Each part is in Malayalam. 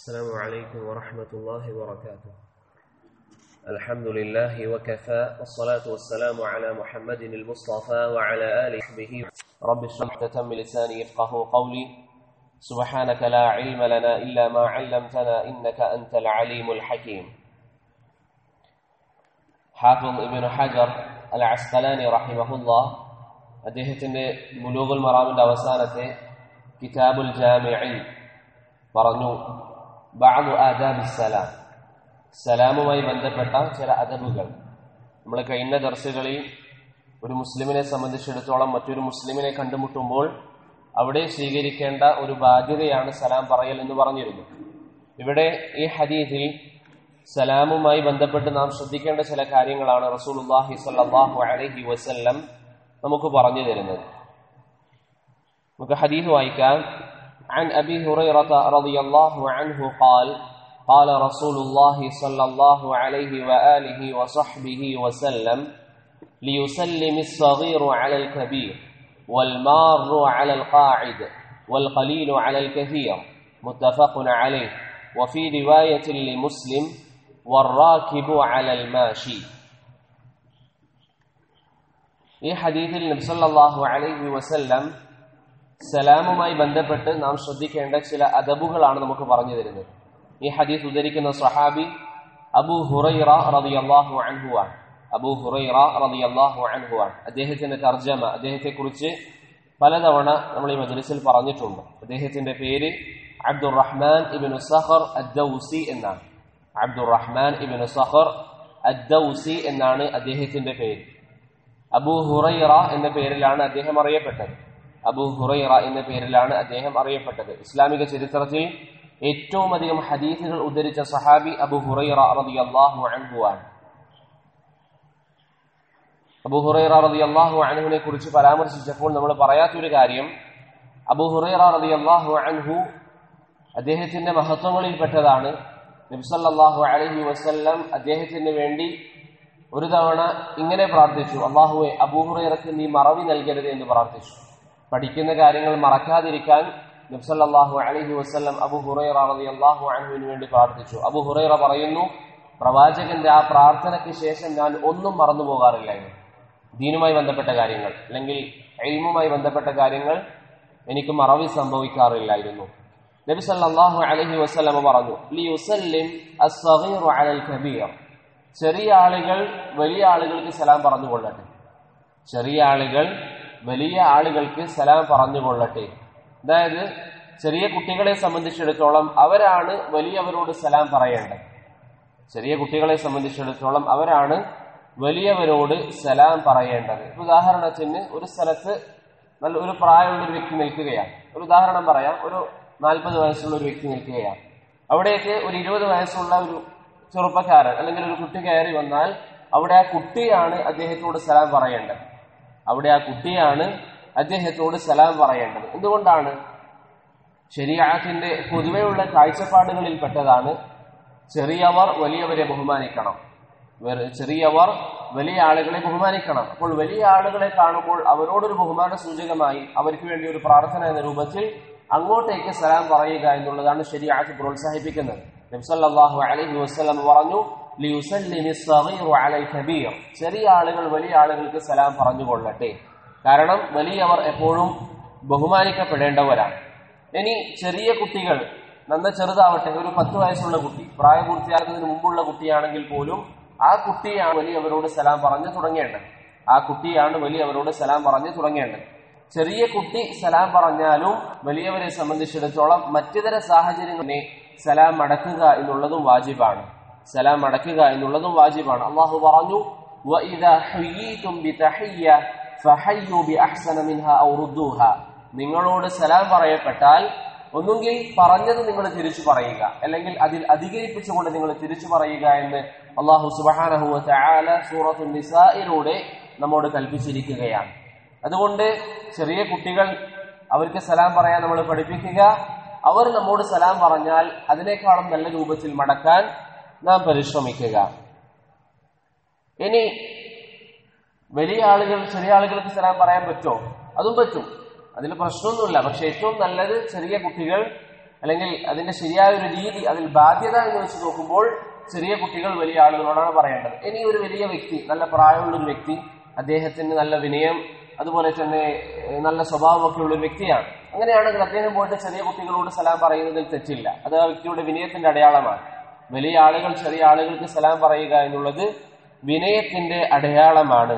السلام عليكم ورحمة الله وبركاته الحمد لله وكفى والصلاة والسلام على محمد المصطفى وعلى آله وصحبه رب اشرح تتم لساني يفقه قولي سبحانك لا علم لنا إلا ما علمتنا إنك أنت العليم الحكيم ഹാഫിദ് ഇബിൻ ഹജർ അൽ അസ്കലാനി റഹിമഹുല്ല അദ്ദേഹത്തിന്റെ മുലൂഗുൽ മറാമിന്റെ അവസാനത്തെ കിതാബുൽ ജാമിഇൽ പറഞ്ഞു ബഅദു ആദാബി സലാം സലാമുമായി ബന്ധപ്പെട്ട ചില അദബുകൾ നമ്മൾ കഴിഞ്ഞ ദർശകളിൽ ഒരു മുസ്ലിമിനെ സംബന്ധിച്ചിടത്തോളം മറ്റൊരു മുസ്ലിമിനെ കണ്ടുമുട്ടുമ്പോൾ അവിടെ സ്വീകരിക്കേണ്ട ഒരു ബാധ്യതയാണ് സലാം പറയൽ എന്ന് പറഞ്ഞിരുന്നു ഇവിടെ ഈ ഹദീദിൽ സലാമുമായി ബന്ധപ്പെട്ട് നാം ശ്രദ്ധിക്കേണ്ട ചില കാര്യങ്ങളാണ് റസൂലുള്ളാഹി സ്വല്ലല്ലാഹു അലൈഹി വസല്ലം നമുക്ക് പറഞ്ഞു തരുന്നത് നമുക്ക് ഹദീസ് വായിക്കാം عن أبي هريرة رضي الله عنه قال قال رسول الله صلى الله عليه وآله وصحبه وسلم ليسلم الصغير على الكبير والمار على القاعد والقليل على الكثير متفق عليه وفي رواية لمسلم والراكب على الماشي ഈ ഹദീദിൽ നബ്സല്ലാഹു അലൈഹി വസല്ലം സലാമുമായി ബന്ധപ്പെട്ട് നാം ശ്രദ്ധിക്കേണ്ട ചില അദബുകളാണ് നമുക്ക് പറഞ്ഞു തരുന്നത് ഈ ഹദീസ് ഉദ്ധരിക്കുന്ന സഹാബി അബു ഹുറൈറ റളിയല്ലാഹു അൻഹു ആണ് അബു ഹുറൈറ റളിയല്ലാഹു അൻഹു ആണ് അദ്ദേഹത്തിന്റെ തർജമ അദ്ദേഹത്തെ കുറിച്ച് പലതവണ നമ്മൾ ഈ മജ്ലിസിൽ പറഞ്ഞിട്ടുണ്ട് അദ്ദേഹത്തിന്റെ പേര് അബ്ദുറഹ്മാൻ ഇബിൻ സഹർ അദ്ദൌസി എന്നാണ് അബ്ദുറഹ്മാൻ ഇബിൻ സഹർ അദ്ദൌസി എന്നാണ് അദ്ദേഹത്തിന്റെ പേര് അബൂ ഹുറൈറ എന്ന പേരിലാണ് അദ്ദേഹം അറിയപ്പെട്ടത് അബൂ ഹുറൈറ എന്ന പേരിലാണ് അദ്ദേഹം അറിയപ്പെട്ടത് ഇസ്ലാമിക ചരിത്രത്തിൽ ഏറ്റവും അധികം ഹദീസുകൾ ഉദ്ധരിച്ച സഹാബി അബു ഹുറൈറ റളിയല്ലാഹു അൻഹു ആണ് അബു ഹുറൈറ റളിയല്ലാഹു അൻഹുവിനെ കുറിച്ച് പരാമർശിച്ചപ്പോൾ നമ്മൾ പറയാത്തൊരു കാര്യം അബു ഹുറൈറ റളിയല്ലാഹു അൻഹു അദ്ദേഹത്തിന്റെ മഹത്വങ്ങളിൽപ്പെട്ടതാണ് നബ്സല്ലാഹു അലഹി വസ്ല്ലം അദ്ദേഹത്തിന് വേണ്ടി ഒരു തവണ ഇങ്ങനെ പ്രാർത്ഥിച്ചു അള്ളാഹുവെ അബൂഹുറൈറക്ക് നീ മറവി നൽകരുത് എന്ന് പ്രാർത്ഥിച്ചു പഠിക്കുന്ന കാര്യങ്ങൾ മറക്കാതിരിക്കാൻ നബ്സല്ലാഹു അലഹി വസ്ല്ലം അബു ഹുറൈറ റതി അള്ളാഹു അഹുവിന് വേണ്ടി പ്രാർത്ഥിച്ചു അബു ഹുറൈറ പറയുന്നു പ്രവാചകന്റെ ആ പ്രാർത്ഥനയ്ക്ക് ശേഷം ഞാൻ ഒന്നും മറന്നു പോകാറില്ലായിരുന്നു ദീനുമായി ബന്ധപ്പെട്ട കാര്യങ്ങൾ അല്ലെങ്കിൽ എൽമുമായി ബന്ധപ്പെട്ട കാര്യങ്ങൾ എനിക്ക് മറവി സംഭവിക്കാറില്ലായിരുന്നു നബി സല്ലല്ലാഹു അലൈഹി വസല്ലമ പറഞ്ഞു ലിയുസല്ലിം അസ്സഗീറു അലൽ കബീർ ചെറിയ ആളുകൾ വലിയ ആളുകൾക്ക് സലാം പറഞ്ഞുകൊള്ളട്ടെ ചെറിയ ആളുകൾ വലിയ ആളുകൾക്ക് സലാം പറഞ്ഞുകൊള്ളട്ടെ അതായത് ചെറിയ കുട്ടികളെ സംബന്ധിച്ചിടത്തോളം അവരാണ് വലിയവരോട് സലാം പറയേണ്ടത് ചെറിയ കുട്ടികളെ സംബന്ധിച്ചിടത്തോളം അവരാണ് വലിയവരോട് സലാം പറയേണ്ടത് ഉദാഹരണത്തിന് ഒരു സ്ഥലത്ത് നല്ല ഒരു പ്രായമുള്ള ഒരു വ്യക്തി നിൽക്കുകയാണ് ഒരു ഉദാഹരണം പറയാം ഒരു നാൽപ്പത് വയസ്സുള്ള ഒരു വ്യക്തി നിൽക്കുകയാണ് അവിടേക്ക് ഒരു ഇരുപത് വയസ്സുള്ള ഒരു ചെറുപ്പക്കാരൻ അല്ലെങ്കിൽ ഒരു കുട്ടി കയറി വന്നാൽ അവിടെ ആ കുട്ടിയാണ് അദ്ദേഹത്തോട് സലാം പറയേണ്ടത് അവിടെ ആ കുട്ടിയാണ് അദ്ദേഹത്തോട് സലാം പറയേണ്ടത് എന്തുകൊണ്ടാണ് ശരിയാത്തിന്റെ പൊതുവെയുള്ള കാഴ്ചപ്പാടുകളിൽ പെട്ടതാണ് ചെറിയവർ വലിയവരെ ബഹുമാനിക്കണം ചെറിയവർ വലിയ ആളുകളെ ബഹുമാനിക്കണം അപ്പോൾ വലിയ ആളുകളെ കാണുമ്പോൾ അവരോടൊരു ബഹുമാന സൂചകമായി അവർക്ക് വേണ്ടി ഒരു പ്രാർത്ഥന എന്ന രൂപത്തിൽ അങ്ങോട്ടേക്ക് സലാം പറയുക എന്നുള്ളതാണ് ശരിയാക്കി പ്രോത്സാഹിപ്പിക്കുന്നത് നബ്സല്ലാഹു അലൈഹി വസ്ലം പറഞ്ഞു ചെറിയ ആളുകൾ വലിയ ആളുകൾക്ക് സലാം പറഞ്ഞുകൊള്ളട്ടെ കാരണം വലിയവർ എപ്പോഴും ബഹുമാനിക്കപ്പെടേണ്ടവരാണ് ഇനി ചെറിയ കുട്ടികൾ നന്ന ചെറുതാവട്ടെ ഒരു പത്ത് വയസ്സുള്ള കുട്ടി പ്രായപൂർത്തിയാകുന്നതിന് മുമ്പുള്ള കുട്ടിയാണെങ്കിൽ പോലും ആ കുട്ടിയാണ് വലിയവരോട് സലാം പറഞ്ഞു തുടങ്ങേണ്ടത് ആ കുട്ടിയാണ് വലിയവരോട് സലാം പറഞ്ഞു തുടങ്ങേണ്ടത് ചെറിയ കുട്ടി സലാം പറഞ്ഞാലും വലിയവരെ സംബന്ധിച്ചിടത്തോളം മറ്റിതര സാഹചര്യങ്ങളെ സലാം അടക്കുക എന്നുള്ളതും വാജിബാണ് സലാം അടക്കുക എന്നുള്ളതും വാജിബാണ് അള്ളാഹു പറഞ്ഞു നിങ്ങളോട് സലാം പറയപ്പെട്ടാൽ ഒന്നുകിൽ പറഞ്ഞത് നിങ്ങൾ തിരിച്ചു പറയുക അല്ലെങ്കിൽ അതിൽ അധികരിപ്പിച്ചുകൊണ്ട് നിങ്ങൾ തിരിച്ചു പറയുക എന്ന് അള്ളാഹു സുബാനഹുവ സൂറത്തു നിസായിലൂടെ നമ്മോട് കൽപ്പിച്ചിരിക്കുകയാണ് അതുകൊണ്ട് ചെറിയ കുട്ടികൾ അവർക്ക് സലാം പറയാൻ നമ്മൾ പഠിപ്പിക്കുക അവർ നമ്മോട് സലാം പറഞ്ഞാൽ അതിനേക്കാളും നല്ല രൂപത്തിൽ മടക്കാൻ നാം പരിശ്രമിക്കുക ഇനി വലിയ ആളുകൾ ചെറിയ ആളുകൾക്ക് സലാം പറയാൻ പറ്റുമോ അതും പറ്റും അതിൽ പ്രശ്നമൊന്നുമില്ല പക്ഷെ ഏറ്റവും നല്ലത് ചെറിയ കുട്ടികൾ അല്ലെങ്കിൽ അതിന്റെ ശരിയായ ഒരു രീതി അതിൽ ബാധ്യത എന്ന് വെച്ച് നോക്കുമ്പോൾ ചെറിയ കുട്ടികൾ വലിയ ആളുകളോടാണ് പറയേണ്ടത് ഇനി ഒരു വലിയ വ്യക്തി നല്ല പ്രായമുള്ള ഒരു വ്യക്തി അദ്ദേഹത്തിന് നല്ല വിനയം അതുപോലെ തന്നെ ഏഹ്, നല്ല സ്വഭാവമൊക്കെ ഉള്ള ഒരു വ്യക്തിയാണ് അങ്ങനെയാണെങ്കിൽ അദ്ദേഹം പോയിട്ട് ചെറിയ കുട്ടികളോട് സലാം പറയുന്നതിൽ തെറ്റില്ല അത് ആ വ്യക്തിയുടെ വിനയത്തിന്റെ അടയാളമാണ് വലിയ ആളുകൾ ചെറിയ ആളുകൾക്ക് സലാം പറയുക എന്നുള്ളത് വിനയത്തിന്റെ അടയാളമാണ്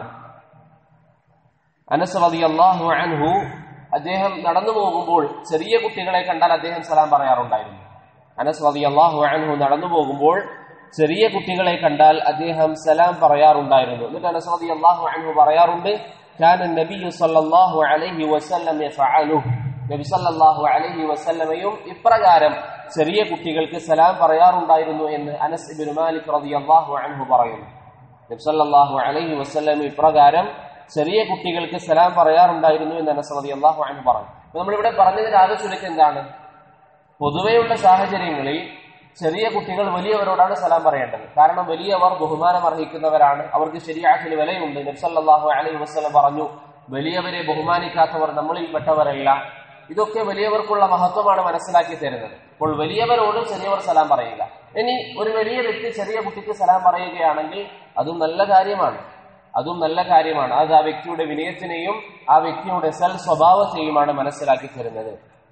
അനസ് റളിയല്ലാഹു അൻഹു അദ്ദേഹം നടന്നു പോകുമ്പോൾ ചെറിയ കുട്ടികളെ കണ്ടാൽ അദ്ദേഹം സലാം പറയാറുണ്ടായിരുന്നു അനസ് റളിയല്ലാഹു അൻഹു നടന്നു പോകുമ്പോൾ ചെറിയ കുട്ടികളെ കണ്ടാൽ അദ്ദേഹം സലാം പറയാറുണ്ടായിരുന്നു എന്നിട്ട് അനസ് റളിയല്ലാഹു അൻഹു പറയാറുണ്ട് كان النبي صلى الله عليه وسلم يفعله നബി സല്ലല്ലാഹു അലൈഹി വസല്ലമയും ഇപ്രകാരം ചെറിയ കുട്ടികൾക്ക് സലാം പറയാറുണ്ടായിരുന്നു എന്ന് അനസ് ഇബ്നു മാലിക് റളിയല്ലാഹു അൻഹു പറയുന്നു നബി സല്ലല്ലാഹു അലൈഹി വസല്ലം ഇപ്രകാരം ചെറിയ കുട്ടികൾക്ക് സലാം പറയാറുണ്ടായിരുന്നു എന്ന് അനസ് റളിയല്ലാഹു അൻഹു പറഞ്ഞു അപ്പൊ നമ്മളിവിടെ പറഞ്ഞതിന്റെ ആകെ ചുരുക്കം എന്താണ് പൊതുവെയുള്ള സാഹചര്യങ്ങളിൽ ചെറിയ കുട്ടികൾ വലിയവരോടാണ് സലാം പറയേണ്ടത് കാരണം വലിയവർ ബഹുമാനം അർഹിക്കുന്നവരാണ് അവർക്ക് ശരിയാക്കിൽ വിലയുണ്ട് നബ്സല്ലാഹു അലൈഹി വസ്ലം പറഞ്ഞു വലിയവരെ ബഹുമാനിക്കാത്തവർ നമ്മളിൽ പെട്ടവരല്ല ഇതൊക്കെ വലിയവർക്കുള്ള മഹത്വമാണ് മനസ്സിലാക്കി തരുന്നത് അപ്പോൾ വലിയവരോട് ചെറിയവർ സലാം പറയുക ഇനി ഒരു വലിയ വ്യക്തി ചെറിയ കുട്ടിക്ക് സലാം പറയുകയാണെങ്കിൽ അതും നല്ല കാര്യമാണ് അതും നല്ല കാര്യമാണ് അത് ആ വ്യക്തിയുടെ വിനയത്തിനെയും ആ വ്യക്തിയുടെ സൽ സ്വഭാവത്തെയുമാണ് മനസ്സിലാക്കി തരുന്നത്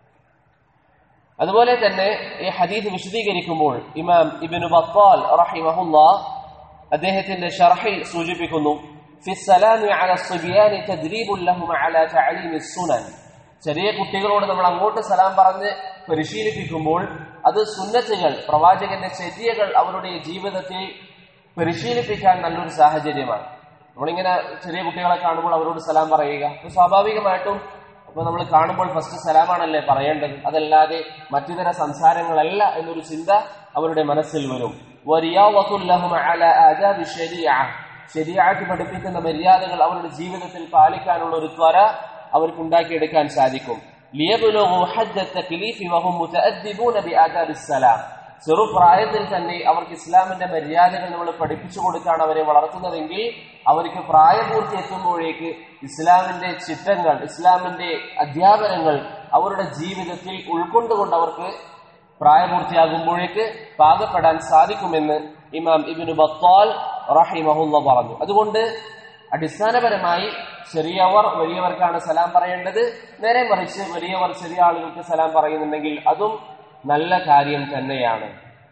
അതുപോലെ തന്നെ ഈ ഹദീദ് വിശദീകരിക്കുമ്പോൾ ഇമാം ഇബിനു ബത്താൽ റഹിമഹുല്ല അദ്ദേഹത്തിന്റെ ഷർഹിൽ സൂചിപ്പിക്കുന്നു في السلام على الصبيان تدريب لهم على تعليم السنن ചെറിയ കുട്ടികളോട് നമ്മൾ അങ്ങോട്ട് സലാം പറഞ്ഞ് പരിശീലിപ്പിക്കുമ്പോൾ അത് സുന്നത്തുകൾ പ്രവാചകന്റെ ചര്യകൾ അവരുടെ ജീവിതത്തിൽ പരിശീലിപ്പിക്കാൻ നല്ലൊരു സാഹചര്യമാണ് നമ്മളിങ്ങനെ ചെറിയ കുട്ടികളെ കാണുമ്പോൾ അവരോട് സലാം പറയുക അപ്പൊ സ്വാഭാവികമായിട്ടും അപ്പൊ നമ്മൾ കാണുമ്പോൾ ഫസ്റ്റ് സലാമാണല്ലേ പറയേണ്ടത് അതല്ലാതെ മറ്റുതര സംസാരങ്ങളല്ല എന്നൊരു ചിന്ത അവരുടെ മനസ്സിൽ വരും വരിയാവത്തുല്ലഹും അല ആദാബി ശരിയ ശരിയാക്കി പഠിപ്പിക്കുന്ന മര്യാദകൾ അവരുടെ ജീവിതത്തിൽ പാലിക്കാനുള്ള ഒരു ത്വര അവർക്ക് ഉണ്ടാക്കിയെടുക്കാൻ സാധിക്കും ലിയബുലുഗു ഹജ്ജ തക്ലീഫി വഹും മുതഅദ്ദിബൂന ബിആദാബി സലാം ചെറുപ്രായത്തിൽ തന്നെ അവർക്ക് ഇസ്ലാമിന്റെ മര്യാദകൾ നമ്മൾ പഠിപ്പിച്ചു കൊടുത്താണ് അവരെ വളർത്തുന്നതെങ്കിൽ അവർക്ക് പ്രായപൂർത്തി എത്തുമ്പോഴേക്ക് ഇസ്ലാമിന്റെ ചിത്രങ്ങൾ ഇസ്ലാമിന്റെ അധ്യാപനങ്ങൾ അവരുടെ ജീവിതത്തിൽ ഉൾക്കൊണ്ടുകൊണ്ട് അവർക്ക് പ്രായപൂർത്തിയാകുമ്പോഴേക്ക് പാകപ്പെടാൻ സാധിക്കുമെന്ന് ഇമാം ഇബിനു ബത്താൽ റഹിമഹുല്ല പറഞ്ഞു അതുകൊണ്ട് അടിസ്ഥാനപരമായി ചെറിയവർ വലിയവർക്കാണ് സലാം പറയേണ്ടത് നേരെ മറിച്ച് വലിയവർ ചെറിയ ആളുകൾക്ക് സലാം പറയുന്നുണ്ടെങ്കിൽ അതും നല്ല കാര്യം തന്നെയാണ്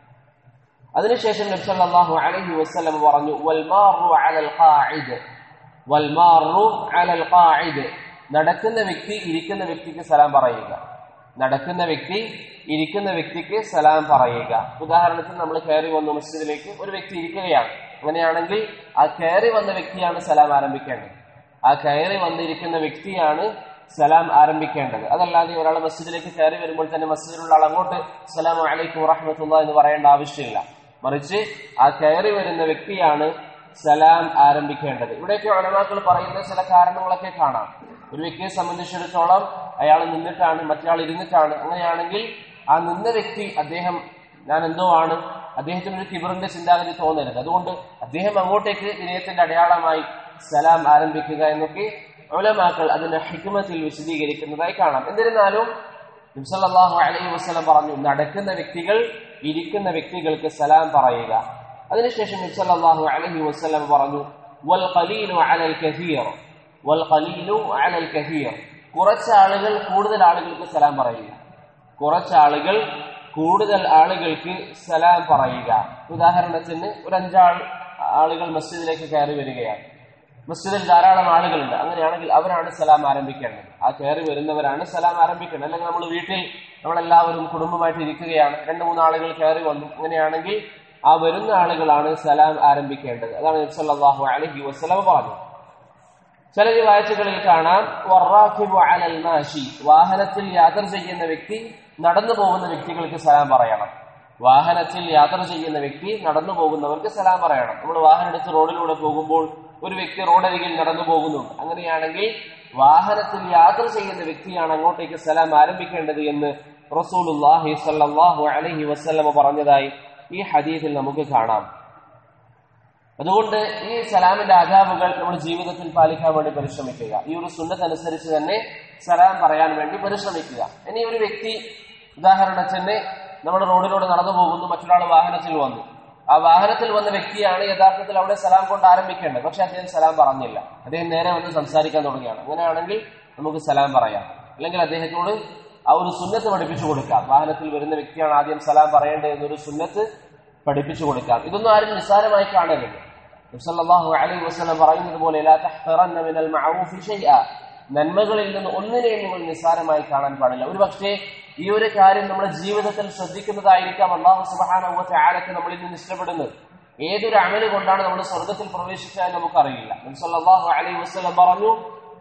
അതിനുശേഷം നബ്സല്ലാഹു അലൈഹി വസ്ലം പറഞ്ഞു വൽമാറു അലൽ ഖാഇദ് വൽമാറു അലൽ ഖാഇദ് നടക്കുന്ന വ്യക്തി ഇരിക്കുന്ന വ്യക്തിക്ക് സലാം പറയുക നടക്കുന്ന വ്യക്തി ഇരിക്കുന്ന വ്യക്തിക്ക് സലാം പറയുക ഉദാഹരണത്തിന് നമ്മൾ കയറി വന്നു മസ്ജിദിലേക്ക് ഒരു വ്യക്തി ഇരിക്കുകയാണ് അങ്ങനെയാണെങ്കിൽ ആ കയറി വന്ന വ്യക്തിയാണ് സലാം ആരംഭിക്കേണ്ടത് ആ കയറി വന്നിരിക്കുന്ന വ്യക്തിയാണ് സലാം ആരംഭിക്കേണ്ടത് അതല്ലാതെ ഒരാൾ മസ്ജിദിലേക്ക് കയറി വരുമ്പോൾ തന്നെ മസ്ജിദിലുള്ള ആൾ അങ്ങോട്ട് സലാം അലൈക്കും റഹ്മത്തുള്ള എന്ന് പറയേണ്ട ആവശ്യമില്ല മറിച്ച് ആ കയറി വരുന്ന വ്യക്തിയാണ് സലാം ആരംഭിക്കേണ്ടത് ഇവിടെയൊക്കെ ഒലമാക്കൾ പറയുന്ന ചില കാരണങ്ങളൊക്കെ കാണാം ഒരു വ്യക്തിയെ സംബന്ധിച്ചിടത്തോളം അയാൾ നിന്നിട്ടാണ് മറ്റൊരാൾ ഇരുന്നിട്ടാണ് അങ്ങനെയാണെങ്കിൽ ആ നിന്ന വ്യക്തി അദ്ദേഹം ഞാൻ എന്തോ ആണ് അദ്ദേഹത്തിന് ഒരു കിബറിന്റെ ചിന്താഗതി തോന്നരുത് അതുകൊണ്ട് അദ്ദേഹം അങ്ങോട്ടേക്ക് വിനയത്തിന്റെ അടയാളമായി സലാം ആരംഭിക്കുക എന്നൊക്കെ ഉലമാക്കൾ അതിന്റെ ഹിക്മത്തിൽ വിശദീകരിക്കുന്നതായി കാണാം എന്നിരുന്നാലും നബ്സല്ലാഹു അലൈഹി വസ്ലം പറഞ്ഞു നടക്കുന്ന വ്യക്തികൾ ഇരിക്കുന്ന വ്യക്തികൾക്ക് സലാം പറയുക അതിനുശേഷം നബ്സല്ലാഹു അലൈഹി വസ്ലം പറഞ്ഞു വൽ ഖലീലു അലൽ കസീർ വൽ ഖലീലു അലൽ കസീർ കുറച്ച് ആളുകൾ കൂടുതൽ ആളുകൾക്ക് സലാം പറയുക കുറച്ച് ആളുകൾ കൂടുതൽ ആളുകൾക്ക് സലാം പറയുക ഉദാഹരണത്തിന് ഒരു അഞ്ചാൾ ആളുകൾ മസ്ജിദിലേക്ക് കയറി വരികയാണ് മസ്ജിദിൽ ധാരാളം ആളുകളുണ്ട് അങ്ങനെയാണെങ്കിൽ അവരാണ് സലാം ആരംഭിക്കേണ്ടത് ആ കയറി വരുന്നവരാണ് സലാം ആരംഭിക്കേണ്ടത് അല്ലെങ്കിൽ നമ്മൾ വീട്ടിൽ നമ്മളെല്ലാവരും കുടുംബമായിട്ട് ഇരിക്കുകയാണ് രണ്ട് മൂന്ന് ആളുകൾ കയറി വന്നു അങ്ങനെയാണെങ്കിൽ ആ വരുന്ന ആളുകളാണ് സലാം ആരംഭിക്കേണ്ടത് അതാണ് നബ്സല്ലാഹു അലഹി വസ്ലം പറഞ്ഞത് ചില റിവായത്തുകളിൽ കാണാം വറാഖിബു അലൽ മാഷി വാഹനത്തിൽ യാത്ര ചെയ്യുന്ന വ്യക്തി നടന്നു പോകുന്ന വ്യക്തികൾക്ക് സലാം പറയണം വാഹനത്തിൽ യാത്ര ചെയ്യുന്ന വ്യക്തി നടന്നു പോകുന്നവർക്ക് സലാം പറയണം നമ്മൾ വാഹനം എടുത്ത് റോഡിലൂടെ പോകുമ്പോൾ ഒരു വ്യക്തി റോഡരികിൽ നടന്നു പോകുന്നുണ്ട് അങ്ങനെയാണെങ്കിൽ വാഹനത്തിൽ യാത്ര ചെയ്യുന്ന വ്യക്തിയാണ് അങ്ങോട്ടേക്ക് സലാം ആരംഭിക്കേണ്ടത് എന്ന് റസൂലുല്ലാഹി സല്ലാഹു അലഹി വസ്ലമ പറഞ്ഞതായി ഈ ഹദീസിൽ നമുക്ക് കാണാം അതുകൊണ്ട് ഈ സലാമിന്റെ ആദാബുകൾ നമ്മൾ ജീവിതത്തിൽ പാലിക്കാൻ വേണ്ടി പരിശ്രമിക്കുക ഈ ഒരു സുന്നത്ത് അനുസരിച്ച് തന്നെ സലാം പറയാൻ വേണ്ടി പരിശ്രമിക്കുക ഇനി ഒരു വ്യക്തി ഉദാഹരണത്തിന് നമ്മൾ റോഡിലൂടെ നടന്നു പോകുന്നു മറ്റൊരാൾ വാഹനത്തിൽ വന്നു ആ വാഹനത്തിൽ വന്ന വ്യക്തിയാണ് യഥാർത്ഥത്തിൽ അവിടെ സലാം കൊണ്ട് ആരംഭിക്കേണ്ടത് പക്ഷെ അദ്ദേഹം സലാം പറഞ്ഞില്ല അദ്ദേഹം നേരെ വന്ന് സംസാരിക്കാൻ തുടങ്ങിയാണ് അങ്ങനെയാണെങ്കിൽ നമുക്ക് സലാം പറയാം അല്ലെങ്കിൽ അദ്ദേഹത്തോട് ആ ഒരു സുന്നത്ത് പഠിപ്പിച്ചു കൊടുക്കാം വാഹനത്തിൽ വരുന്ന വ്യക്തിയാണ് ആദ്യം സലാം പറയേണ്ടത് എന്നൊരു സുന്നത്ത് പഠിപ്പിച്ചു കൊടുക്കാം ഇതൊന്നും ആരും നിസ്സാരമായി കാണരുത് നബ്സല്ലാഹു അലൈഹി വസ്ലം പറയുന്നത് പോലെ "ലാ തഹ്തറന്ന മിനൽ മഅറൂഫി ഷൈഅ." നന്മകളിൽ നിന്ന് ഒന്നിനെയും നിങ്ങൾ നിസ്സാരമായി കാണാൻ പാടില്ല ഒരു പക്ഷേ ഈ ഒരു കാര്യം നമ്മുടെ ജീവിതത്തിൽ ശ്രദ്ധിക്കുന്നതായിരിക്കാം അള്ളാഹു സുബാനുവത്തെ ആരൊക്കെ നമ്മളിൽ നിന്ന് ഇഷ്ടപ്പെടുന്നത് ഏതൊരു അമല് കൊണ്ടാണ് നമ്മൾ സ്വർഗത്തിൽ പ്രവേശിക്കുക എന്ന് നമുക്കറിയില്ല നബ്സല്ലാഹു അലൈഹി വസ്ലം പറഞ്ഞു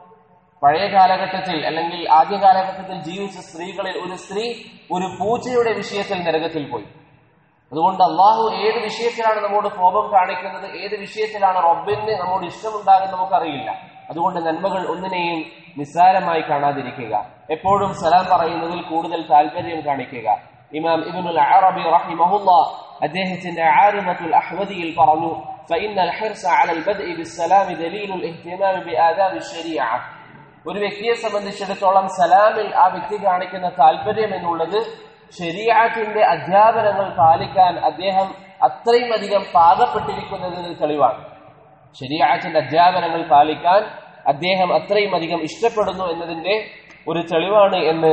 പഴയ കാലഘട്ടത്തിൽ അല്ലെങ്കിൽ ആദ്യ കാലഘട്ടത്തിൽ ജീവിച്ച സ്ത്രീകളിൽ ഒരു സ്ത്രീ ഒരു പൂച്ചയുടെ വിഷയത്തിൽ നരകത്തിൽ പോയി അതുകൊണ്ട് അള്ളാഹു ഏത് വിഷയത്തിലാണ് നമ്മോട് കോപം കാണിക്കുന്നത് ഏത് വിഷയത്തിലാണ് റബ്ബിന് നമ്മോട് ഇഷ്ടമുണ്ടാകുന്നത് നമുക്കറിയില്ല അതുകൊണ്ട് നന്മകൾ ഒന്നിനെയും നിസ്സാരമായി കാണാതിരിക്കുക എപ്പോഴും സലാം പറയുന്നതിൽ കൂടുതൽ താല്പര്യം കാണിക്കുക ഇമാം ഇബ്നുൽ അറബി റഹിമഹുല്ല അദ്ദേഹത്തിന്റെ ആരിമത്തുൽ അഹ്വദിയിൽ പറഞ്ഞു فإن الحرص على البدء بالسلام دليل الاهتمام بآداب الشريعة ഒരു വ്യക്തിയെ സംബന്ധിച്ചിടത്തോളം സലാമിൽ ആ വ്യക്തി കാണിക്കുന്ന താല്പര്യം എന്നുള്ളത് ശരീരത്തിന്റെ അധ്യാപനങ്ങൾ പാലിക്കാൻ അദ്ദേഹം അത്രയും അധികം പാകപ്പെട്ടിരിക്കുന്നതിന് തെളിവാണ് ശരീരത്തിന്റെ അധ്യാപനങ്ങൾ പാലിക്കാൻ അദ്ദേഹം അത്രയും അധികം ഇഷ്ടപ്പെടുന്നു എന്നതിന്റെ ഒരു തെളിവാണ് എന്ന്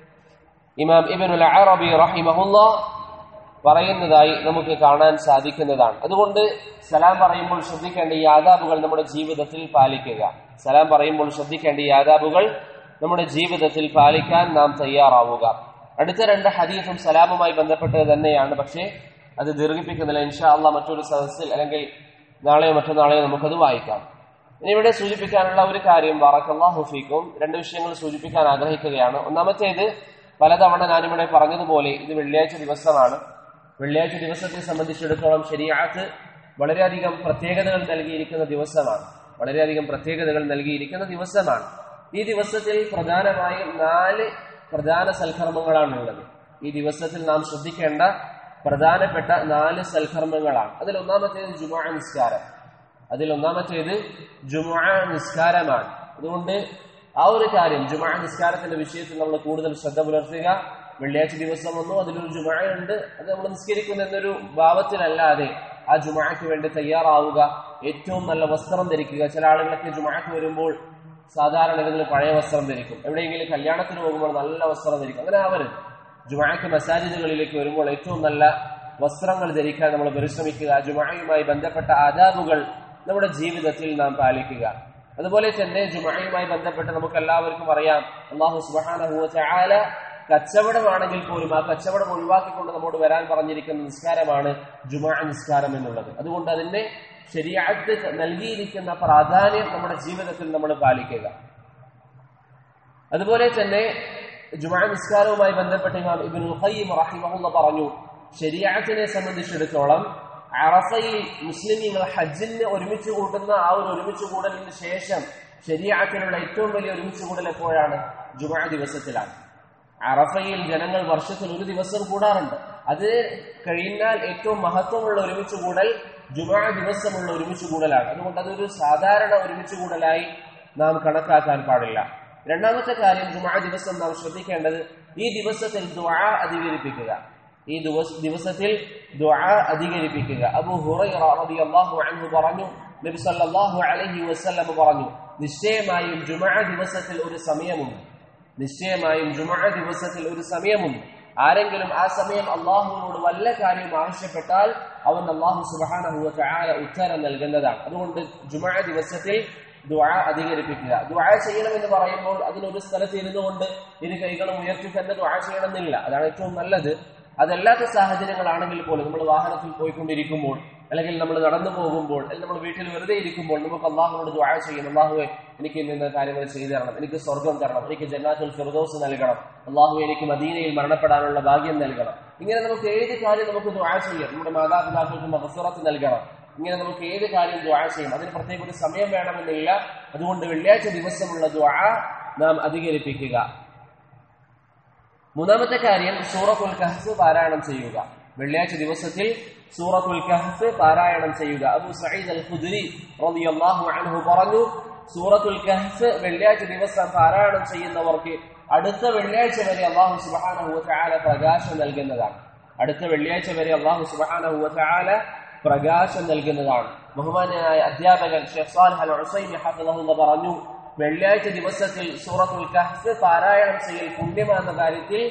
ഇമാം ഇബനുൽ അറബി റഹിമഹുല്ല പറയുന്നതായി നമുക്ക് കാണാൻ സാധിക്കുന്നതാണ് അതുകൊണ്ട് സലാം പറയുമ്പോൾ ശ്രദ്ധിക്കേണ്ട ഈ ആദാബുകൾ നമ്മുടെ ജീവിതത്തിൽ പാലിക്കുക സലാം പറയുമ്പോൾ ശ്രദ്ധിക്കേണ്ട ഈ ആദാബുകൾ നമ്മുടെ ജീവിതത്തിൽ പാലിക്കാൻ നാം തയ്യാറാവുക അടുത്ത രണ്ട് ഹദീസും സലാമുമായി ബന്ധപ്പെട്ടത് തന്നെയാണ് പക്ഷേ അത് ദീർഘിപ്പിക്കുന്നില്ല ഇൻഷാ അള്ളാ മറ്റൊരു സദസ്സിൽ അല്ലെങ്കിൽ നാളെയോ മറ്റന്നാളെയോ നമുക്കത് വായിക്കാം ഇനി ഇവിടെ സൂചിപ്പിക്കാനുള്ള ഒരു കാര്യം ബാറക്കല്ലാഹു ഫീക്കും രണ്ട് വിഷയങ്ങൾ സൂചിപ്പിക്കാൻ ആഗ്രഹിക്കുകയാണ് ഒന്നാമത്തേത് പലതവണ ഞാനിവിടെ പറഞ്ഞതുപോലെ ഇത് വെള്ളിയാഴ്ച ദിവസമാണ് വെള്ളിയാഴ്ച ദിവസത്തെ സംബന്ധിച്ചിടത്തോളം ശരിയാത്ത് വളരെയധികം പ്രത്യേകതകൾ നൽകിയിരിക്കുന്ന ദിവസമാണ് വളരെയധികം പ്രത്യേകതകൾ നൽകിയിരിക്കുന്ന ദിവസമാണ് ഈ ദിവസത്തിൽ പ്രധാനമായും നാല് പ്രധാന സൽക്കർമ്മങ്ങളാണുള്ളത് ഈ ദിവസത്തിൽ നാം ശ്രദ്ധിക്കേണ്ട പ്രധാനപ്പെട്ട നാല് സൽക്കർമ്മങ്ങളാണ് അതിൽ ഒന്നാമത്തേത് ജുമാ നിസ്കാരം അതിൽ ഒന്നാമത്തേത് ജുമാ നിസ്കാരമാണ് അതുകൊണ്ട് ആ ഒരു കാര്യം ജുമാ നിസ്കാരത്തിന്റെ വിഷയത്തിൽ നമ്മൾ കൂടുതൽ ശ്രദ്ധ പുലർത്തുക വെള്ളിയാഴ്ച ദിവസം വന്നു അതിലൊരു ജുമാ ഉണ്ട് അത് നമ്മൾ നിസ്കരിക്കുന്ന എന്നൊരു ഭാവത്തിലല്ലാതെ ആ ജുമാക്ക് വേണ്ടി തയ്യാറാവുക ഏറ്റവും നല്ല വസ്ത്രം ധരിക്കുക ചില ആളുകളൊക്കെ ജുമാക്ക് വരുമ്പോൾ സാധാരണ ഏതെങ്കിലും പഴയ വസ്ത്രം ധരിക്കും എവിടെയെങ്കിലും കല്യാണത്തിന് പോകുമ്പോൾ നല്ല വസ്ത്രം ധരിക്കും അങ്ങനെ ആവരുത് ജുമാക്ക് മസാജിദുകളിലേക്ക് വരുമ്പോൾ ഏറ്റവും നല്ല വസ്ത്രങ്ങൾ ധരിക്കാൻ നമ്മൾ പരിശ്രമിക്കുക ജുമായുമായി ബന്ധപ്പെട്ട ആദാബുകൾ നമ്മുടെ ജീവിതത്തിൽ നാം പാലിക്കുക അതുപോലെ തന്നെ ജുമായുമായി ബന്ധപ്പെട്ട് നമുക്ക് എല്ലാവർക്കും അറിയാം അള്ളാഹു സുബാന കച്ചവടമാണെങ്കിൽ പോലും ആ കച്ചവടം ഒഴിവാക്കിക്കൊണ്ട് നമ്മോട് വരാൻ പറഞ്ഞിരിക്കുന്ന നിസ്കാരമാണ് ജുമാ നിസ്കാരം എന്നുള്ളത് അതുകൊണ്ട് അതിന്റെ ശരിയാത്ത് നൽകിയിരിക്കുന്ന പ്രാധാന്യം നമ്മുടെ ജീവിതത്തിൽ നമ്മൾ പാലിക്കുക അതുപോലെ തന്നെ ജുമാ നിസ്കാരവുമായി ബന്ധപ്പെട്ട് ഇമാം ഇബിൻ ഖയ്യിം റഹിമഹുല്ല പറഞ്ഞു ശരിയാത്തിനെ സംബന്ധിച്ചിടത്തോളം അറഫയിൽ മുസ്ലിമീങ്ങൾ ഹജ്ജിന് ഒരുമിച്ച് കൂട്ടുന്ന ആ ഒരു ഒരുമിച്ച് കൂടലിന് ശേഷം ശരിയാത്തിനുള്ള ഏറ്റവും വലിയ ഒരുമിച്ച് കൂടൽ എപ്പോഴാണ് ജുമാ ദിവസത്തിലാണ് അറഫയിൽ ജനങ്ങൾ വർഷത്തിൽ ഒരു ദിവസം കൂടാറുണ്ട് അത് കഴിഞ്ഞാൽ ഏറ്റവും മഹത്വമുള്ള ഒരുമിച്ച് കൂടൽ ജുമാ ദിവസമുള്ള ഒരുമിച്ച് കൂടലാണ് അതുകൊണ്ട് അതൊരു സാധാരണ ഒരുമിച്ച് കൂടലായി നാം കണക്കാക്കാൻ പാടില്ല രണ്ടാമത്തെ കാര്യം ജുമാ ദിവസം നാം ശ്രദ്ധിക്കേണ്ടത് ഈ ദിവസത്തിൽ ദ്വാ അധികരിപ്പിക്കുക ഈ ദിവസ ദിവസത്തിൽ ദ്വാ അധികരിപ്പിക്കുക അബു ഹുറൈറ റളിയല്ലാഹു അൻഹു പറഞ്ഞു നബി സല്ലല്ലാഹു അലൈഹി വസല്ലം പറഞ്ഞു നിശ്ചയമായും ജുമാ ദിവസത്തിൽ ഒരു സമയമുണ്ട് നിശ്ചയമായും ജുമാ ദിവസത്തിൽ ഒരു സമയമുണ്ട് ആരെങ്കിലും ആ സമയം അള്ളാഹുവിനോട് വല്ല കാര്യം ആവശ്യപ്പെട്ടാൽ അവൻ അള്ളാഹു സുബാനഹുവ ചായ ഉത്തരം നൽകുന്നതാണ് അതുകൊണ്ട് ജുമാ ദിവസത്തിൽ ദുആ അധികരിപ്പിക്കുക ദുആ ചെയ്യണമെന്ന് പറയുമ്പോൾ അതിനൊരു സ്ഥലത്ത് ഇരുന്നുകൊണ്ട് ഇരു കൈകളും ഉയർത്തി തന്നെ ദുആ ചെയ്യണമെന്നില്ല അതാണ് ഏറ്റവും നല്ലത് അതല്ലാത്ത സാഹചര്യങ്ങളാണെങ്കിൽ പോലും നമ്മൾ വാഹനത്തിൽ പോയിക്കൊണ്ടിരിക്കുമ്പോൾ അല്ലെങ്കിൽ നമ്മൾ നടന്നു പോകുമ്പോൾ അല്ലെങ്കിൽ നമ്മൾ വീട്ടിൽ വെറുതെ ഇരിക്കുമ്പോൾ നമുക്ക് അള്ളാഹുനോട് ദുആ ചെയ്യും അള്ളാഹുവെ എനിക്ക് ഇന്ന കാര്യങ്ങൾ ചെയ്തു തരണം എനിക്ക് സ്വർഗം തരണം എനിക്ക് ജന്നാത്തുൽ ഫിർദോസ് നൽകണം അള്ളാഹു എനിക്ക് മദീനയിൽ മരണപ്പെടാനുള്ള ഭാഗ്യം നൽകണം ഇങ്ങനെ നമുക്ക് ഏത് കാര്യം നമുക്ക് ദുആ ചെയ്യാം നമ്മുടെ മാതാപിതാക്കൾക്ക് മഹസുറത്ത് നൽകണം ഇങ്ങനെ നമുക്ക് ഏത് കാര്യം ദുആ ചെയ്യാം അതിന് പ്രത്യേക ഒരു സമയം വേണമെന്നില്ല അതുകൊണ്ട് വെള്ളിയാഴ്ച ദിവസമുള്ള ദുആ നാം അധികരിപ്പിക്കുക മൂന്നാമത്തെ കാര്യം സൂറത്തുൽ കഹ്ഫ് പാരായണം ചെയ്യുക വെള്ളിയാഴ്ച ദിവസത്തിൽ സൂറത്തുൽ കഹ്ഫ് പാരായണം ചെയ്യുക അബു സഈദ് അൽ ഖുദ്രി റളിയല്ലാഹു അൻഹു പറഞ്ഞു സൂറത്തുൽ കഹ്ഫ് വെള്ളിയാഴ്ച ദിവസം പാരായണം ചെയ്യുന്നവർക്ക് അടുത്ത വെള്ളിയാഴ്ച വരെ അള്ളാഹു സുബാനഹുല പ്രകാശം നൽകുന്നതാണ് അടുത്ത വെള്ളിയാഴ്ച വരെ അള്ളാഹു സുബാനഹുല പ്രകാശം നൽകുന്നതാണ് ബഹുമാന്യനായ അധ്യാപകൻ ഷെഖ് സാൽഹ് അൽ ഹുസൈൻ ഹഫിദഹുല്ല പറഞ്ഞു വെള്ളിയാഴ്ച ദിവസത്തിൽ സൂറത്തുൽ കഹ്ഫ് പാരായണം ചെയ്യൽ പുണ്യമാണെന്ന കാര്യത്തിൽ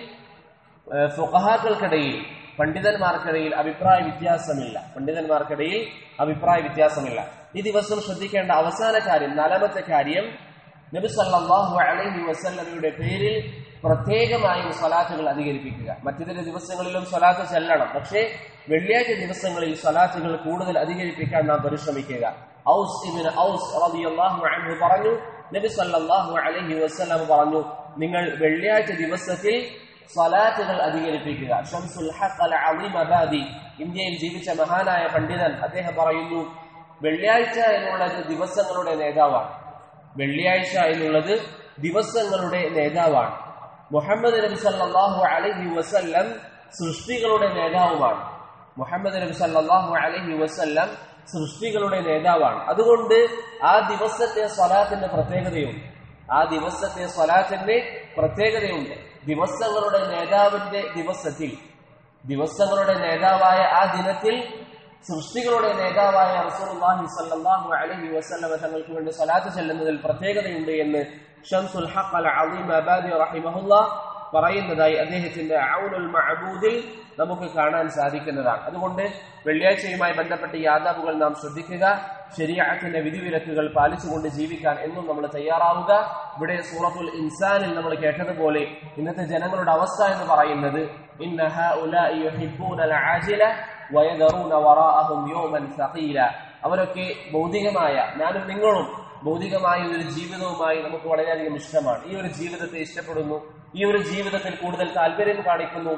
ഫുഖഹാക്കൾക്കിടയിൽ പണ്ഡിതന്മാർക്കിടയിൽ അഭിപ്രായ വ്യത്യാസമില്ല പണ്ഡിതന്മാർക്കിടയിൽ അഭിപ്രായ വ്യത്യാസമില്ല ഈ ദിവസം ശ്രദ്ധിക്കേണ്ട അവസാന കാര്യം നാലാമത്തെ കാര്യം നബി സല്ലല്ലാഹു അലൈഹി വസല്ലമയുടെ പേരിൽ പ്രത്യേകമായും സ്വലാത്തുകൾ അധികരിപ്പിക്കുക മറ്റിതര ദിവസങ്ങളിലും സ്വലാത്ത് ചെല്ലണം പക്ഷേ വെള്ളിയാഴ്ച ദിവസങ്ങളിൽ സ്വലാത്തുകൾ കൂടുതൽ അധികരിപ്പിക്കാൻ നാം പരിശ്രമിക്കുക ഔസ് ഇബ്നു ഔസ് റളിയല്ലാഹു അൻഹു പറഞ്ഞു നബി സല്ലല്ലാഹു അലൈഹി വസല്ലം പറഞ്ഞു നിങ്ങൾ വെള്ളിയാഴ്ച ദിവസത്തിൽ സ്വലാത്തുകൾ അധികരിപ്പിക്കുക ഷംസുൽ ഹഖ് അൽ അലീം അബാദി ഇന്ത്യയിൽ ജീവിച്ച മഹാനായ പണ്ഡിതൻ അദ്ദേഹം പറയുന്നു വെള്ളിയാഴ്ച എന്നുള്ളത് ദിവസങ്ങളുടെ നേതാവാണ് വെള്ളിയാഴ്ച എന്നുള്ളത് ദിവസങ്ങളുടെ നേതാവാണ് മുഹമ്മദ് നബി സല്ലല്ലാഹു അലൈഹി വസല്ലം സൃഷ്ടികളുടെ നേതാവുമാണ് മുഹമ്മദ് നബി സല്ലല്ലാഹു അലൈഹി വസല്ലം സൃഷ്ടികളുടെ നേതാവാണ് അതുകൊണ്ട് ആ ദിവസത്തെ സ്വലാത്തിന്റെ പ്രത്യേകതയുണ്ട് ആ ദിവസത്തെ സ്വലാത്തിന്റെ പ്രത്യേകതയുണ്ട് ദിവസങ്ങളുടെ നേതാവിന്റെ ദിവസത്തിൽ ദിവസങ്ങളുടെ നേതാവായ ആ ദിനത്തിൽ സൃഷ്ടികളുടെ നേതാവായ റസൂലുള്ളാഹി സ്വല്ലല്ലാഹു അലൈഹി വസല്ലമ തങ്ങൾക്ക് വേണ്ടി സ്വലാത്ത് ചെല്ലുന്നതിൽ പ്രത്യേകതയുണ്ട് എന്ന് ഷംസുൽ ഹഖ് അൽ അലീം അബാദി റഹിമഹുല്ലാ പറയുന്നതായി അദ്ദേഹത്തിന്റെ ഔനുൽ മഅബൂദിൽ നമുക്ക് കാണാൻ സാധിക്കുന്നതാണ് അതുകൊണ്ട് വെള്ളിയാഴ്ചയുമായി ബന്ധപ്പെട്ട ഈ ആദാബുകൾ നാം ശ്രദ്ധിക്കുക ശരീഅത്തിന്റെ വിധിവിലക്കുകൾ പാലിച്ചുകൊണ്ട് ജീവിക്കാൻ എന്നും നമ്മൾ തയ്യാറാവുക ഇവിടെ സൂറത്തുൽ ഇൻസാനിൽ നമ്മൾ കേട്ടതുപോലെ ഇന്നത്തെ ജനങ്ങളുടെ അവസ്ഥ എന്ന് പറയുന്നത് ഇന്ന ഹഉലാഇ യുഹിബ്ബൂനൽ ആജില വയദറൂന വറാഅഹും യൗമൻ സഖീല അവരൊക്കെ ഭൗതികമായ ഞാനും നിങ്ങളും ഭൗതികമായ ഒരു ജീവിതവുമായി നമുക്ക് വളരെയധികം ഇഷ്ടമാണ് ഈ ഒരു ജീവിതത്തെ ഇഷ്ടപ്പെടുന്നു ഈ ഒരു ജീവിതത്തിൽ കൂടുതൽ താല്പര്യം കാണിക്കുന്നു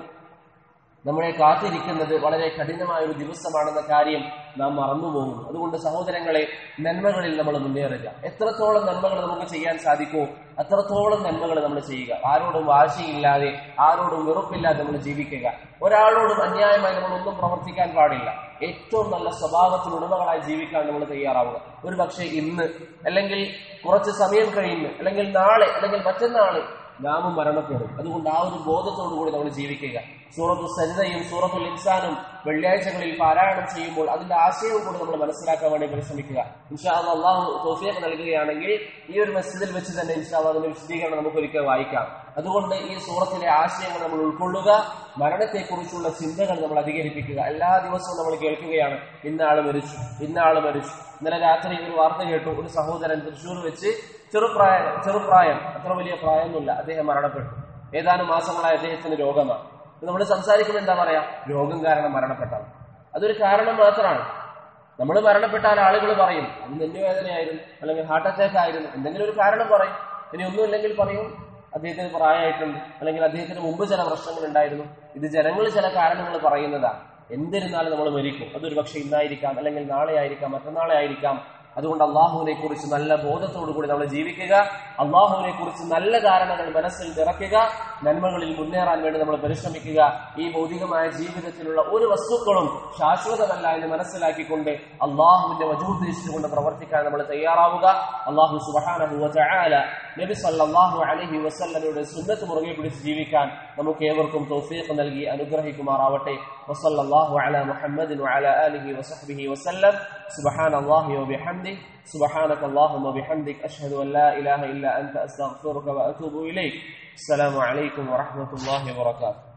നമ്മളെ കാത്തിരിക്കുന്നത് വളരെ കഠിനമായ ഒരു ദിവസമാണെന്ന കാര്യം നാം മറന്നുപോകുന്നു അതുകൊണ്ട് സഹോദരങ്ങളെ നന്മകളിൽ നമ്മൾ മുന്നേറുക എത്രത്തോളം നന്മകൾ നമുക്ക് ചെയ്യാൻ സാധിക്കുമോ അത്രത്തോളം നന്മകൾ നമ്മൾ ചെയ്യുക ആരോടും വാശിയില്ലാതെ ആരോടും വെറുപ്പില്ലാതെ നമ്മൾ ജീവിക്കുക ഒരാളോടും അന്യായമായി നമ്മൾ ഒന്നും പ്രവർത്തിക്കാൻ പാടില്ല ഏറ്റവും നല്ല സ്വഭാവത്തിന് ഉടമകളായി ജീവിക്കാൻ നമ്മൾ തയ്യാറാവുക ഒരു പക്ഷേ ഇന്ന് അല്ലെങ്കിൽ കുറച്ച് സമയം കഴിഞ്ഞ് അല്ലെങ്കിൽ നാളെ അല്ലെങ്കിൽ മറ്റന്നാള് നാമും മരണപ്പെടും അതുകൊണ്ട് ആ ഒരു ബോധത്തോടു കൂടി നമ്മൾ ജീവിക്കുക സൂറത്തു സരിതയും സൂറത്തുൽ ഇൻസാനും വെള്ളിയാഴ്ചകളിൽ പാരായണം ചെയ്യുമ്പോൾ അതിന്റെ ആശയവും കൂടി നമ്മൾ മനസ്സിലാക്കാൻ വേണ്ടി പരിശ്രമിക്കുക ഇൻഷാ അള്ളാഹു തോഫിയൊക്കെ നൽകുകയാണെങ്കിൽ ഈ ഒരു മസ്ജിദിൽ വെച്ച് തന്നെ ഇൻഷാ അതിന്റെ വിശദീകരണം നമുക്ക് ഒരിക്കൽ വായിക്കാം അതുകൊണ്ട് ഈ സൂറത്തിലെ ആശയങ്ങൾ നമ്മൾ ഉൾക്കൊള്ളുക മരണത്തെക്കുറിച്ചുള്ള ചിന്തകൾ നമ്മൾ അധികരിപ്പിക്കുക എല്ലാ ദിവസവും നമ്മൾ കേൾക്കുകയാണ് ഇന്നാള് മരിച്ചു ഇന്നാള് മരിച്ചു ഇന്നലെ രാത്രി ഒരു വാർത്ത കേട്ടു ഒരു സഹോദരൻ തൃശ്ശൂർ വെച്ച് ചെറുപ്രായം ചെറുപ്രായം അത്ര വലിയ പ്രായമൊന്നുമില്ല അദ്ദേഹം മരണപ്പെട്ടു ഏതാനും മാസങ്ങളായി അദ്ദേഹത്തിന് രോഗമാണ് നമ്മൾ സംസാരിക്കുമ്പോൾ എന്താ പറയാ രോഗം കാരണം മരണപ്പെട്ടാണ് അതൊരു കാരണം മാത്രമാണ് നമ്മൾ മരണപ്പെട്ടാൽ ആളുകൾ പറയും അത് നെല്ലുവേദനയായിരുന്നു അല്ലെങ്കിൽ ഹാർട്ട് അറ്റാക്ക് ആയിരുന്നു എന്തെങ്കിലും ഒരു കാരണം പറയും ഇനി ഒന്നുമില്ലെങ്കിൽ പറയും അദ്ദേഹത്തിന് പ്രായമായിട്ടുണ്ട് അല്ലെങ്കിൽ അദ്ദേഹത്തിന് മുമ്പ് ചില പ്രശ്നങ്ങൾ ഉണ്ടായിരുന്നു ഇത് ജനങ്ങൾ ചില കാരണങ്ങൾ പറയുന്നതാണ് എന്നിരുന്നാലും നമ്മൾ മരിക്കും അതൊരു പക്ഷെ ഇന്നായിരിക്കാം അല്ലെങ്കിൽ നാളെ ആയിരിക്കാം മറ്റന്നാളെ ആയിരിക്കാം അതുകൊണ്ട് അള്ളാഹുവിനെ കുറിച്ച് നല്ല ബോധത്തോടു കൂടി നമ്മൾ ജീവിക്കുക അള്ളാഹുവിനെ കുറിച്ച് നല്ല ധാരണകൾ മനസ്സിൽ നിറയ്ക്കുക നന്മകളിൽ മുന്നേറാൻ വേണ്ടി നമ്മൾ പരിശ്രമിക്കുക ഈ ഭൗതികമായ ജീവിതത്തിലുള്ള ഒരു വസ്തുക്കളും ശാശ്വതമല്ല എന്ന് മനസ്സിലാക്കിക്കൊണ്ട് അള്ളാഹുവിന്റെ വജൂദ്ദേശിച്ചുകൊണ്ട് പ്രവർത്തിക്കാൻ നമ്മൾ തയ്യാറാവുക അള്ളാഹു സുബാന നബി സല്ലല്ലാഹു അലൈഹി വസല്ലമയുടെ സുന്നത്ത് മുറുകെ പിടിച്ച് ജീവിക്കാൻ നമുക്ക് ഏവർക്കും തൗഫീഖ് നൽകി അനുഗ്രഹിക്കുമാറാവട്ടെ വസല്ലല്ലാഹു അലാ മുഹമ്മദിൻ വഅലാ ആലിഹി വസഹ്ബിഹി വസല്ലം സുബ്ഹാനല്ലാഹി വബിഹംദിഹി سبحانك اللهم وبحمدك أشهد أن لا إله إلا أنت أستغفرك وأتوب إليك السلام عليكم ورحمة الله وبركاته